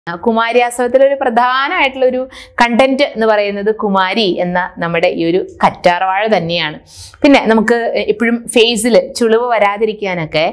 കുമാരിയാസവത്തിലെ ഒരു പ്രധാനമായിട്ടുള്ള ഒരു കണ്ടന്റ് എന്ന് പറയുന്നത് കുമാരി എന്ന നമ്മുടെ ഈ ഒരു കറ്റാർവാഴ തന്നെയാണ് പിന്നെ നമുക്ക് എപ്പോഴും ഫേസിൽ ചുളിവ് വരാതിരിക്കാനൊക്കെ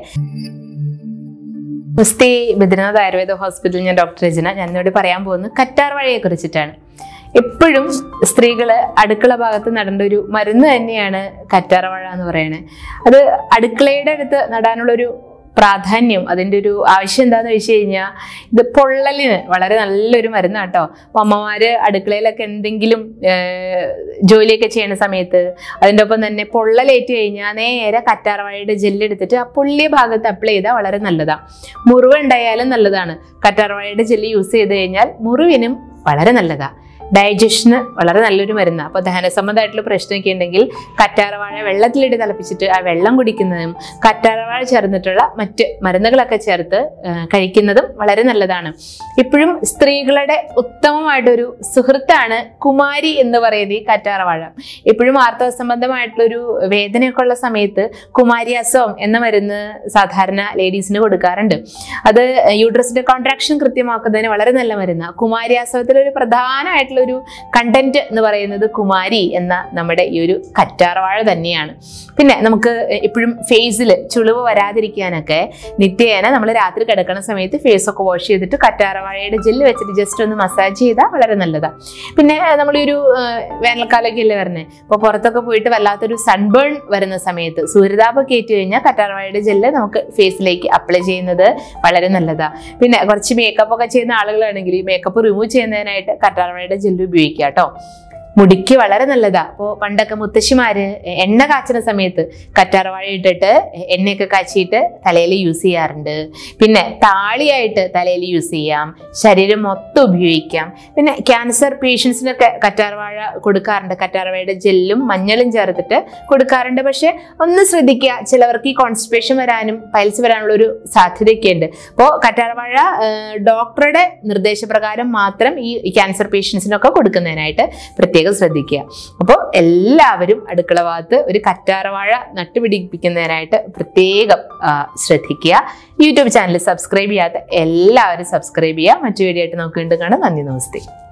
മുസ്തി ബദ്രിനാഥ് ആയുർവേദ ഹോസ്പിറ്റൽ ഞാൻ ഡോക്ടർ രചന ഞാൻ ഇന്നിവിടെ പറയാൻ പോകുന്നത് കറ്റാർവാഴയെ കുറിച്ചിട്ടാണ് എപ്പോഴും സ്ത്രീകൾ അടുക്കള ഭാഗത്ത് നടേണ്ട ഒരു മരുന്ന് തന്നെയാണ് കറ്റാർവാഴ എന്ന് പറയുന്നത് അത് അടുക്കളയുടെ അടുത്ത് നടാനുള്ളൊരു പ്രാധാന്യം അതിൻ്റെ ഒരു ആവശ്യം എന്താണെന്ന് വെച്ച് കഴിഞ്ഞാൽ ഇത് പൊള്ളലിന് വളരെ നല്ലൊരു മരുന്നാണ് കേട്ടോ അപ്പോൾ അമ്മമാര് അടുക്കളയിലൊക്കെ എന്തെങ്കിലും ഏർ, ജോലിയൊക്കെ ചെയ്യുന്ന സമയത്ത് അതിൻ്റെ ഒപ്പം തന്നെ പൊള്ളലേറ്റ് കഴിഞ്ഞാൽ നേരെ കറ്റാർവാഴയുടെ ജെല്ലെടുത്തിട്ട് ആ പൊള്ളിയ ഭാഗത്ത് അപ്ലൈ ചെയ്താൽ വളരെ നല്ലതാണ് മുറിവ് ഉണ്ടായാലും നല്ലതാണ് കറ്റാർവാഴയുടെ ജെല്ല് യൂസ് ചെയ്ത് കഴിഞ്ഞാൽ മുറിവിനും വളരെ നല്ലതാണ് ഡൈജഷന് വളരെ നല്ലൊരു മരുന്നാണ് അപ്പോൾ ദഹന സംബന്ധമായിട്ടുള്ള പ്രശ്നമൊക്കെ ഉണ്ടെങ്കിൽ കറ്റാർവാഴ വെള്ളത്തിലിട്ട് തിളപ്പിച്ചിട്ട് ആ വെള്ളം കുടിക്കുന്നതും കറ്റാർവാഴ ചേർന്നിട്ടുള്ള മറ്റ് മരുന്നുകളൊക്കെ ചേർത്ത് ആ, കഴിക്കുന്നതും വളരെ നല്ലതാണ് ഇപ്പോഴും സ്ത്രീകളുടെ ഉത്തമമായിട്ടൊരു സുഹൃത്താണ് കുമാരി എന്ന് പറയുന്നത് ഈ കറ്റാർവാഴ എപ്പോഴും ആർത്തവ സംബന്ധമായിട്ടുള്ളൊരു വേദനയൊക്കെ ഉള്ള സമയത്ത് കുമാരിയാസവം എന്ന മരുന്ന് സാധാരണ ലേഡീസിന് കൊടുക്കാറുണ്ട് അത് യൂട്രസിന്റെ കോൺട്രാക്ഷൻ കൃത്യമാക്കുന്നതിന് വളരെ നല്ല മരുന്നാണ് കുമാരിയാസവത്തിലെ ഒരു പ്രധാനമായിട്ടുള്ള ഒരു കണ്ടന്റ് എന്ന് പറയുന്നത് കുമാരി എന്ന നമ്മുടെ ഈ ഒരു കറ്റാർവാഴ തന്നെയാണ് പിന്നെ നമുക്ക് എപ്പോഴും ഫേസിൽ ചുളിവ് വരാതിരിക്കാനൊക്കെ നിത്യേന നമ്മൾ രാത്രി കിടക്കുന്ന സമയത്ത് ഫേസ് ഒക്കെ വാഷ് ചെയ്തിട്ട് കറ്റാർവാഴയുടെ ജെല്ല് വെച്ചിട്ട് ജസ്റ്റ് ഒന്ന് മസാജ് ചെയ്താൽ വളരെ നല്ലതാണ് പിന്നെ നമ്മൾ ഈ ഒരു വേനൽക്കാലമൊക്കെ അല്ലേ വരുന്നത് അപ്പോൾ പുറത്തൊക്കെ പോയിട്ട് വല്ലാത്തൊരു സൺബേൺ വരുന്ന സമയത്ത് സൂര്യതാപമൊക്കെ ഏറ്റു കഴിഞ്ഞാൽ കറ്റാർവാഴയുടെ ജെല്ല് നമുക്ക് ഫേസിലേക്ക് അപ്ലൈ ചെയ്യുന്നത് വളരെ നല്ലതാണ് പിന്നെ കുറച്ച് മേക്കപ്പ് ഒക്കെ ചെയ്യുന്ന ആളുകളാണെങ്കിൽ ഈ മേക്കപ്പ് റിമൂവ് ചെയ്യുന്നതിനായിട്ട് കറ്റാർവാഴയുടെ ജെല്ല് ഉപയോഗിക്കുക കേട്ടോ മുടിക്ക് വളരെ നല്ലതാ അപ്പോൾ പണ്ടൊക്കെ മുത്തശ്ശിമാര് എണ്ണ കാച്ചുന്ന സമയത്ത് കറ്റാർവാഴ ഇട്ടിട്ട് എണ്ണയൊക്കെ കാച്ചിയിട്ട് തലയിൽ യൂസ് ചെയ്യാറുണ്ട് പിന്നെ താളിയായിട്ട് തലയിൽ യൂസ് ചെയ്യാം ശരീരം മൊത്തം ഉപയോഗിക്കാം പിന്നെ ക്യാൻസർ പേഷ്യൻസിനൊക്കെ കറ്റാർവാഴ കൊടുക്കാറുണ്ട് കറ്റാർവാഴയുടെ ജെല്ലും മഞ്ഞളും ചേർത്തിട്ട് കൊടുക്കാറുണ്ട് പക്ഷെ ഒന്ന് ശ്രദ്ധിക്കുക ചിലവർക്ക് ഈ കോൺസ്റ്റിപ്പേഷൻ വരാനും പൈൽസ് വരാനുള്ള ഒരു സാധ്യതയൊക്കെ ഉണ്ട് അപ്പോൾ കറ്റാർവാഴ ഏഹ്, ഡോക്ടറുടെ നിർദ്ദേശപ്രകാരം മാത്രം ഈ ക്യാൻസർ പേഷ്യൻസിനൊക്കെ കൊടുക്കുന്നതിനായിട്ട് പ്രത്യേകം ശ്രദ്ധിക്കുക അപ്പോൾ എല്ലാവരും അടുക്കള ഭാഗത്ത് ഒരു കറ്റാർവാഴ നട്ടുപിടിപ്പിക്കുന്നതിനായിട്ട് പ്രത്യേകം ആ, ശ്രദ്ധിക്കുക യൂട്യൂബ് ചാനൽ സബ്സ്ക്രൈബ് ചെയ്യാത്ത എല്ലാവരും സബ്സ്ക്രൈബ് ചെയ്യുക മറ്റു വീഡിയോ ആയിട്ട് നമുക്ക് വീണ്ടും കാണാം നന്ദി നമസ്തേ